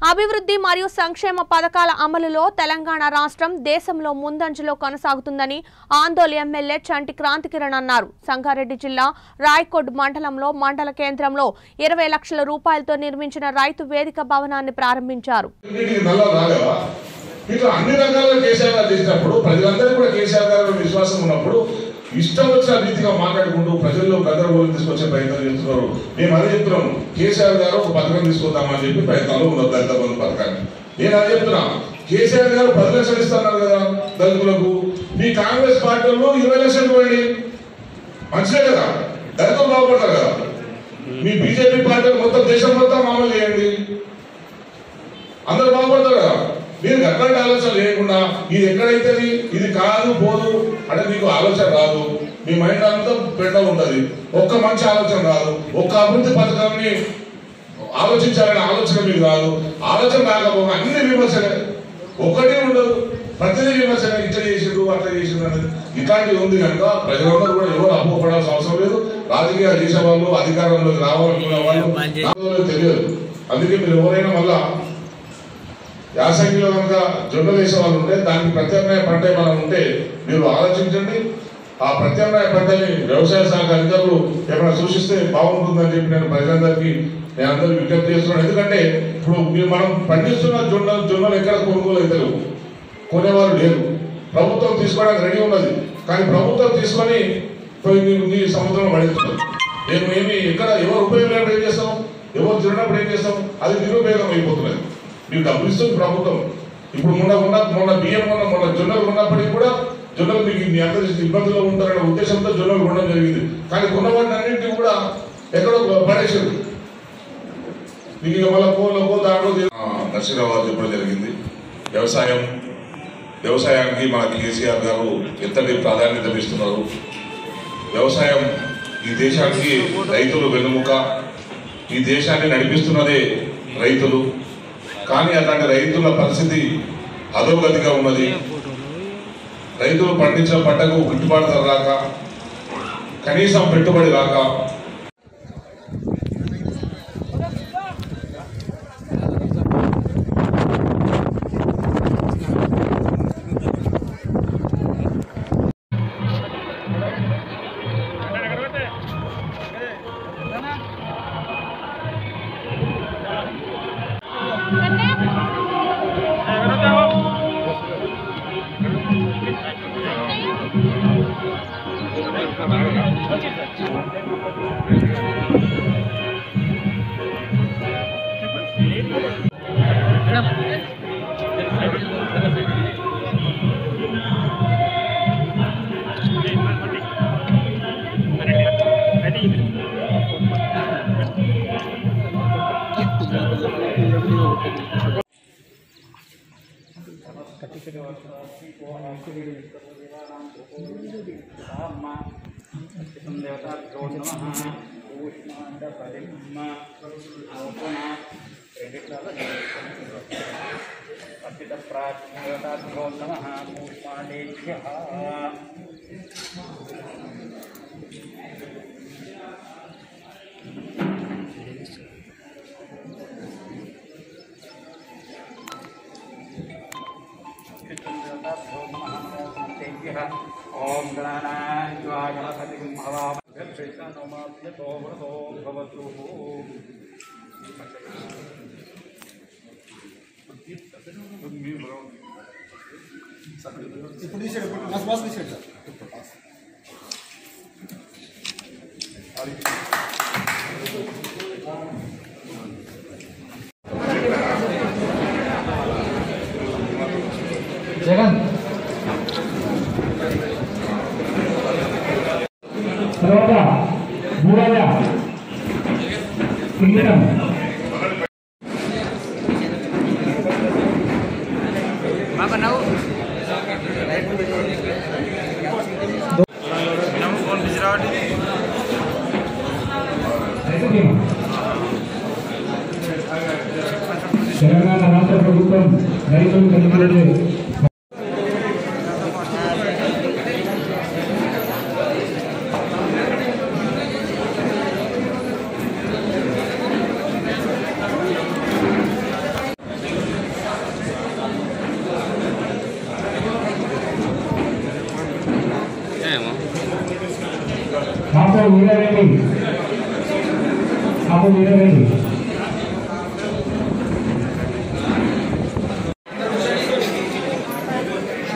అభివృద్ధి మరియు సంక్షేమ పథకాల అమలులో తెలంగాణ రాష్ట్రం దేశంలో ముందంజలో కొనసాగుతుందని ఆందోళన ఎమ్మెల్యే చంటి క్రాంతికిరణ్ అన్నారు సంగారెడ్డి జిల్లా రాయ్కోడ్ మండలంలో మండల కేంద్రంలో ఇరవై లక్షల రూపాయలతో నిర్మించిన రైతు వేదిక భవనాన్ని ప్రారంభించారు ఇంటికి నల్ల రాలేవా ఇట్లా అన్ని రకాలుగా కేసీఆర్ గారు చేసినప్పుడు ప్రజలందరూ కూడా కేసీఆర్ గారి మీద విశ్వాసం ఉన్నప్పుడు ఇష్టం వచ్చిన రీతిగా మాట్లాడుకుంటూ ప్రజల్లో గందరగోళం తీసుకొచ్చే ప్రయత్నం చేస్తున్నారు మేము అదే చెప్తున్నాం కేసీఆర్ గారు ఒక పథకం తీసుకొద్దామని చెప్పి ప్రయత్నంలో ఉన్నారు దళిత బంధు పథకాన్ని నేను అదే చెప్తున్నా కేసీఆర్ గారు పది లక్షలు ఇస్తున్నారు కదా దళితులకు మీ కాంగ్రెస్ పార్టీలో ఇరవై లక్షలు ఇవ్వండి మంచిదే కదా దళితులు బాగుపడతారు కదా మీ బీజేపీ పార్టీ మొత్తం దేశం మొత్తం అమలు చేయండి అందరూ బాగుపడతారు కదా మీరు ఎట్లాంటి ఆలోచన లేకుండా ఇది ఎక్కడైతే ఇది కాదు పోదు అంటే మీకు ఆలోచన రాదు మీ మైండ్ అంతా పెట్ట ఉంటది ఒక్క మంచి ఆలోచన రాదు ఒక్క అభివృద్ధి పథకాన్ని ఆలోచించాలనే ఆలోచన మీకు రాదు ఆలోచన రాకపోగా అన్ని విమర్శలే ఒక్కటే ఉండదు ప్రతిదీ విమర్శన ఇట్లా చేసిండు అట్లా చేసిండు అనేది ఇట్లాంటివి ఉంది కనుక ప్రజలందరూ కూడా ఎవరు అపోపడాల్సిన అవసరం లేదు రాజకీయాలు చేసేవాళ్ళు అధికారంలోకి రావాలనుకునే వాళ్ళు నాకు తెలియదు అందుకే మీరు ఎవరైనా మళ్ళా యాసంగిలో కనుక జొన్నలు వేసే వాళ్ళు ఉంటే దానికి ప్రత్యామ్నాయ పంట ఏమైనా ఉంటే మీరు ఆలోచించండి ఆ ప్రత్యామ్నాయ పంటని వ్యవసాయ శాఖ అధికారులు ఏమైనా సూచిస్తే బాగుంటుందని చెప్పి నేను ప్రజలందరికీ నేను అందరూ విజ్ఞప్తి చేస్తున్నాను ఎందుకంటే ఇప్పుడు మీరు మనం పండిస్తున్న జొన్న జొన్నలు ఎక్కడ కొనుగోలు అవుతారు కొనేవారు లేరు ప్రభుత్వం తీసుకోవడానికి రెడీ ఉన్నది కానీ ప్రభుత్వం తీసుకొని పోయి నీ- నీ సముద్రంలో పడేస్తున్నారు మేము ఏమి ఎక్కడ ఎవరు ఉపయోగం లేనప్పుడు ఏం చేస్తాం ఎవరు తిరిగినప్పుడు ఏం చేస్తాం అది నిరుపయోగం అయిపోతున్నది మీకు డబ్బులు ఇస్తుంది ప్రభుత్వం ఇప్పుడు మొన్న ఉన్న మొన్న బియ్యం మొన్న మొన్న జొన్నలు ఉన్నప్పటికీ కూడా జొన్నలు మీకు మీ అందరి ఇబ్బందుల్లో ఉంటారనే ఉద్దేశంతో జొన్నలు కొనడం జరిగింది కానీ కొన్న వాటిని అన్నింటినీ కూడా ఎక్కడో పడేసారు మీకు ఇక మళ్ళీ కోళ్ళ కో దాంట్లో నర్సింహరావు చెప్పడం జరిగింది వ్యవసాయం వ్యవసాయానికి మన కేసీఆర్ గారు ఎంతటి ప్రాధాన్యత ఇస్తున్నారు వ్యవసాయం ఈ దేశానికి రైతులు వెన్నుముక ఈ దేశాన్ని నడిపిస్తున్నదే రైతులు కానీ అలాంటి రైతుల పరిస్థితి అధోగతిగా ఉన్నది రైతులు పండించిన పంటకు గిట్టుబాటు ధర రాక కనీసం పెట్టుబడి రాక ఓం గణానాన్వా గణపతిం హవామో భవతు ఇప్పుడు తీసాడు ఇప్పుడు బస్ బస్ తీసాడు సార్ జగన్ తర్వాత మూడవ కింగ్డమ్ రైతు బీమా. తెలంగాణ రాష్ట్ర ప్రభుత్వం రైతులు కలిపి ఆపో వీరారెడ్డి ఆపో వీరారెడ్డి